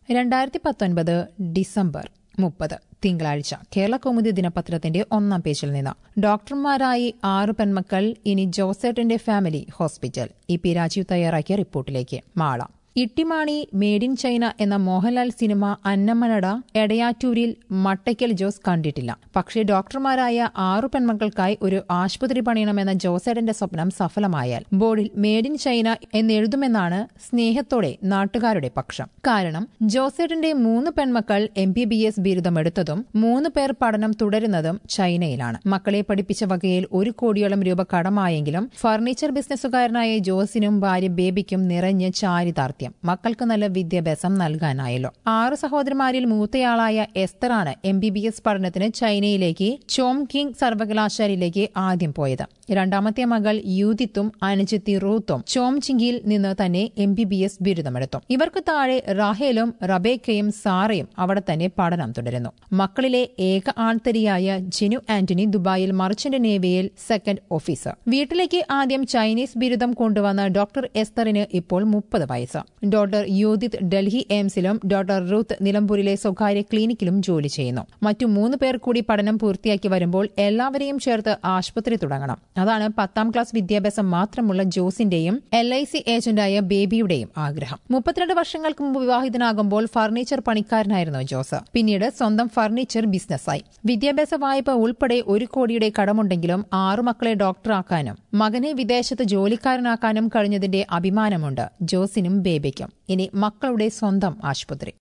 രണ്ടായിരത്തി പത്തൊൻപത് ഡിസംബർ മുപ്പത് തിങ്കളാഴ്ച കേരള കൗമുദി ദിനപത്രത്തിന്റെ ഒന്നാം പേജിൽ നിന്ന് ഡോക്ടർമാരായി ആറ് പെൺമക്കൾ ഇനി ജോസേട്ടന്റെ family hospital E P Rajeev തയ്യാറാക്കിയ റിപ്പോർട്ടിലേക്ക് Mala Ittymaani made in China എന്ന മോഹൻലാൽ സിനിമ അന്നമനട എടയാറ്റൂരിൽ മട്ടയ്ക്കൽ ജോസ് കണ്ടിട്ടില്ല പക്ഷേ ഡോക്ടർമാരായ ആറു പെൺമക്കൾക്കായി ഒരു ആശുപത്രി പണിയണമെന്ന ജോസേടന്റെ സ്വപ്നം സഫലമായാൽ ബോർഡിൽ മേഡ് ഇൻ ചൈന എന്നെഴുതുമെന്നാണ് സ്നേഹത്തോടെ നാട്ടുകാരുടെ പക്ഷം കാരണം ജോസേട്ടന്റെ മൂന്ന് പെൺമക്കൾ എം ബി ബി എസ് ബിരുദമെടുത്തതും മൂന്ന് പേർ പഠനം തുടരുന്നതും ചൈനയിലാണ് മക്കളെ പഠിപ്പിച്ച വകയിൽ ഒരു കോടിയോളം രൂപ കടമായെങ്കിലും ഫർണിച്ചർ ബിസിനസ്സുകാരനായ ജോസിനും ഭാര്യ ബേബിക്കും നിറഞ്ഞ് ചാരിതാർത്ഥ്യം മക്കൾക്ക് നല്ല വിദ്യാഭ്യാസം നൽകാനായല്ലോ ആറ് സഹോദരന്മാരിൽ മൂത്തയാളായ എസ്തറാണ് എം ബി ബി എസ് പഠനത്തിന് ചൈനയിലേക്ക് ചോം കിങ് സർവകലാശാലയിലേക്ക് ആദ്യം പോയത് രണ്ടാമത്തെ മകൾ യൂതിത്തും അനുജത്തി റൂത്തും ചോം ചിങ്കിയിൽ നിന്ന് തന്നെ എം ബി ബി എസ് ബിരുദമെടുത്തു ഇവർക്ക് താഴെ റാഹേലും റബേക്കയും സാറയും അവിടെ തന്നെ പഠനം തുടരുന്നു മക്കളിലെ ഏക ആൺതരിയായ ജിനു ആന്റണി ദുബായിൽ മർച്ചന്റ് നേവിയിൽ സെക്കൻഡ് ഓഫീസർ വീട്ടിലേക്ക് ആദ്യം ചൈനീസ് ബിരുദം കൊണ്ടുവന്ന ഡോക്ടർ എസ്തറിന് ഇപ്പോൾ മുപ്പത് വയസ്സ് ഡോക്ടർ യൂദിത് ഡൽഹി എയിംസിലും ഡോക്ടർ റൂത്ത് നിലമ്പൂരിലെ സ്വകാര്യ ക്ലിനിക്കിലും ജോലി ചെയ്യുന്നു മറ്റു മൂന്ന് പേർ കൂടി പഠനം പൂർത്തിയാക്കി വരുമ്പോൾ എല്ലാവരെയും ചേർത്ത് ആശുപത്രി തുടങ്ങണം അതാണ് പത്താം ക്ലാസ് വിദ്യാഭ്യാസം മാത്രമുള്ള ജോസിന്റെയും എൽ ഐ സി ഏജന്റായ ബേബിയുടെയും ആഗ്രഹം മുപ്പത്തിരണ്ട് വർഷങ്ങൾക്ക് മുമ്പ് വിവാഹിതനാകുമ്പോൾ ഫർണിച്ചർ പണിക്കാരനായിരുന്നു ജോസ് പിന്നീട് സ്വന്തം ഫർണിച്ചർ ബിസിനസ്സായി വിദ്യാഭ്യാസ വായ്പ ഉൾപ്പെടെ ഒരു കോടിയുടെ കടമുണ്ടെങ്കിലും ആറു മക്കളെ ഡോക്ടറാക്കാനും മകനെ വിദേശത്ത് ജോലിക്കാരനാക്കാനും കഴിഞ്ഞതിന്റെ അഭിമാനമുണ്ട് ജോസിനും ബേബിക്കും ഇനി മക്കളുടെ സ്വന്തം ആശുപത്രി